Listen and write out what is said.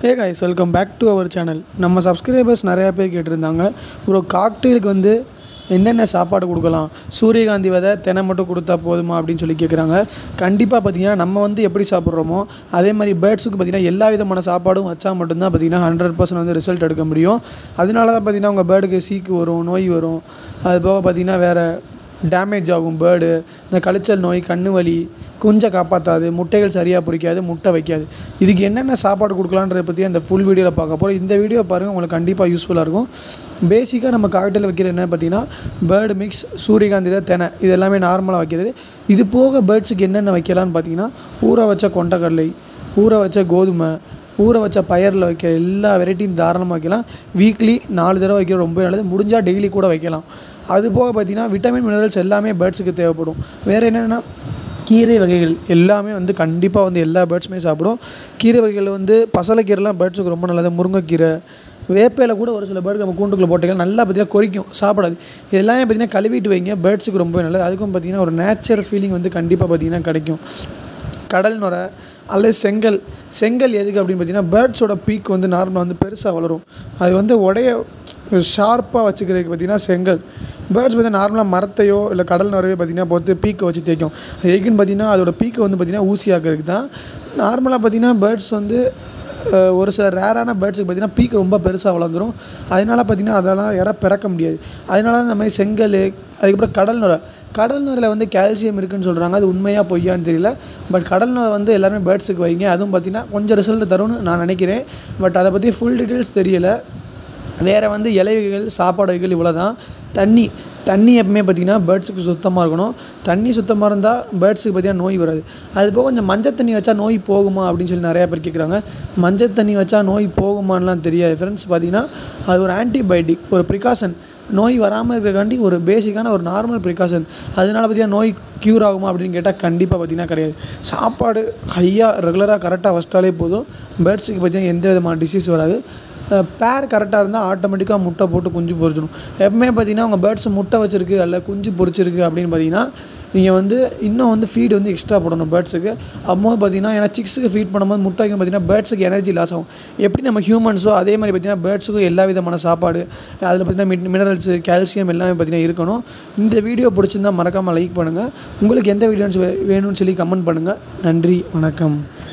hey guys welcome back to our channel நம்ம subscribers நிறையா பேர் கேட்டிருந்தாங்க ப்ரோ காக்டெயிலுக்கு வந்து என்னென்ன சாப்பாடு கொடுக்கலாம் சூரியகாந்தி விதை தெனை மட்டும் கொடுத்தா போதுமா அப்படின்னு சொல்லி கேட்குறாங்க கண்டிப்பாக பார்த்தீங்கன்னா நம்ம வந்து எப்படி சாப்பிட்றோமோ அதே மாதிரி பேர்ட்ஸுக்கு பார்த்தீங்கன்னா எல்லா விதமான சாப்பாடும் வச்சா மட்டும்தான் பார்த்தீங்கன்னா ஹண்ட்ரட் பர்சன்ட் வந்து ரிசல்ட் எடுக்க முடியும் அதனால தான் பார்த்தீங்கன்னா உங்கள் பேர்டுக்கு சீக்கு வரும் நோய் வரும் அது போக பார்த்தீங்கன்னா வேறு டேமேஜ் ஆகும் பேர்டு இந்த கழிச்சல் நோய் கண்ணு வலி குஞ்சை காப்பாற்றாது முட்டைகள் சரியாக பொரிக்காது முட்டை வைக்காது இதுக்கு என்னென்ன சாப்பாடு கொடுக்கலான்றதை பற்றி அந்த ஃபுல் வீடியோவில் பார்க்க போகிறோம் இந்த வீடியோ பாருங்கள் உங்களுக்கு கண்டிப்பாக யூஸ்ஃபுல்லாக இருக்கும் பேசிக்காக நம்ம காக்டெயில் வைக்கிற என்ன பார்த்தீங்கன்னா பேர்டு மிக்ஸ் சூரியகாந்தி தான் தெனை இது எல்லாமே நார்மலாக வைக்கிறது இது போக பேர்ட்ஸுக்கு என்னென்ன வைக்கலான்னு பார்த்தீங்கன்னா ஊற வச்ச கொண்டக்கடலை ஊற வச்ச கோதுமை ஊற வச்ச பயரில் வைக்க எல்லா வெரைட்டியும் தாராளமாக வைக்கலாம் வீக்லி நாலு தடவை வைக்கிறது ரொம்ப நல்லது முடிஞ்சால் டெய்லி கூட வைக்கலாம் அது போக பார்த்தீங்கன்னா விட்டமின் மினரல்ஸ் எல்லாமே பேர்ட்ஸுக்கு தேவைப்படும் வேறு என்னென்னா கீரை வகைகள் எல்லாமே வந்து கண்டிப்பாக வந்து எல்லா பேர்ட்ஸுமே சாப்பிடும் கீரை வகைகள் வந்து பசலைக்கீரைலாம் பேர்ட்ஸுக்கு ரொம்ப நல்லது முருங்கைக்கீரை வேப்பையில் கூட ஒரு சில பேர்டு நம்ம கூண்டுக்குள்ளே போட்டுக்கலாம் நல்லா பார்த்தீங்கன்னா கொறிக்கும் சாப்பிடாது இது எல்லாமே பார்த்தீங்கன்னா கழுவிட்டு வைங்க பேர்ட்ஸுக்கு ரொம்ப நல்லது அதுக்கும் பார்த்தீங்கன்னா ஒரு நேச்சர் ஃபீலிங் வந்து கண்டிப்பாக பார்த்தீங்கன்னா கிடைக்கும் கடல் நுரை அல்லது செங்கல் செங்கல் எதுக்கு அப்படின்னு பார்த்தீங்கன்னா பேர்ட்ஸோட பீக் வந்து நார்மலாக வந்து பெருசாக வளரும் அது வந்து உடைய ஷார்ப்பாக வச்சுக்கிறதுக்கு பார்த்தீங்கன்னா செங்கல் பேர்ட்ஸ் பார்த்தீங்கன்னா நார்மலாக மரத்தையோ இல்லை கடல் நுரையோ பார்த்தீங்கன்னா போட்டு பீக்கை வச்சு தேய்க்கும் அது எதுக்குன்னு பார்த்தீங்கன்னா அதோட பீக்கை வந்து பார்த்தீங்கன்னா ஊசியாக்கிறதுக்கு தான் நார்மலாக பார்த்தீங்கன்னா பேர்ட்ஸ் வந்து அஹ், ஒரு சில ரேரான பேர்ட்ஸுக்கு பார்த்தீங்கன்னா பீக் ரொம்ப பெருசாக வளர்ந்துரும் அதனால பார்த்தீங்கன்னா அதெல்லாம் இற பிறக்க முடியாது அதனால தான் இந்த மாதிரி செங்கல் அதுக்கப்புறம் கடல் நுரை கடல் நுரையில் வந்து கால்சியம் இருக்குன்னு சொல்கிறாங்க அது உண்மையாக பொய்யான்னு தெரியல பட் கடல் நுரை வந்து எல்லாருமே பேர்ட்ஸுக்கு வைங்க அதுவும் பார்த்தீங்கன்னா கொஞ்சம் ரிசல்ட் தரும்னு நான் நினைக்கிறேன் பட் அதை பற்றி ஃபுல் டீட்டெயில்ஸ் தெரியலை வேறு வந்து இலை வகைகள் சாப்பாடு வகைகள் இவ்வளோ தான் தண்ணி தண்ணி எப்பவுமே பார்த்திங்கன்னா பேர்ட்ஸுக்கு சுத்தமாக இருக்கணும் தண்ணி சுத்தமாக இருந்தால் பேர்ட்ஸுக்கு பார்த்திங்கன்னா நோய் வராது அது போக கொஞ்சம் மஞ்சள் தண்ணி வச்சா நோய் போகுமா அப்படின்னு சொல்லி நிறையா பேர் கேட்குறாங்க மஞ்சள் தண்ணி வச்சா நோய் போகுமான்லாம் தெரியாது ஃப்ரெண்ட்ஸ் பார்த்திங்கன்னா அது ஒரு ஆன்டிபயோட்டிக் ஒரு ப்ரிகாஷன் நோய் வராமல் இருக்கிறக்காண்டி ஒரு பேசிக்கான ஒரு நார்மல் ப்ரிகாஷன் அதனால பார்த்தீங்கன்னா நோய் க்யூர் ஆகுமா அப்படின்னு கேட்டால் கண்டிப்பாக பார்த்தீங்கன்னா கிடையாது சாப்பாடு ஹையாக ரெகுலராக கரெக்டாக வச்சிட்டாலே போதும் பேர்ட்ஸுக்கு பார்த்தீங்கன்னா எந்த விதமான டிசீஸ் வராது பேர் கரெக்டாக இருந்தால் ஆட்டோமேட்டிக்காக முட்டை போட்டு குஞ்சு பொரிச்சிடும் எப்பவுமே பார்த்தீங்கன்னா உங்கள் பேர்ட்ஸ் முட்டை வச்சிருக்கு அல்ல குஞ்சு பொரிச்சிருக்கு அப்படின்னு பார்த்தீங்கன்னா நீங்கள் வந்து இன்னும் வந்து ஃபீடு வந்து எக்ஸ்ட்ரா போடணும் பேர்ட்ஸுக்கு அப்போது பார்த்தீங்கன்னா ஏன்னா சிக்ஸுக்கு ஃபீட் பண்ணும்போது முட்டைக்கும் பார்த்தீங்கன்னா பேர்ட்ஸுக்கு எனர்ஜி லாஸ் ஆகும் எப்படி நம்ம ஹியூமன்ஸோ அதே மாதிரி பார்த்தீங்கன்னா பேர்ட்ஸுக்கும் எல்லா விதமான சாப்பாடு அதில் பார்த்தீங்கன்னா மினரல்ஸு கால்சியம் எல்லாமே பார்த்தீங்கன்னா இருக்கணும் இந்த வீடியோ பிடிச்சிருந்தா மறக்காமல் லைக் பண்ணுங்கள் உங்களுக்கு எந்த வீடியோஸ் வேணும்னு சொல்லி கமெண்ட் பண்ணுங்கள் நன்றி வணக்கம்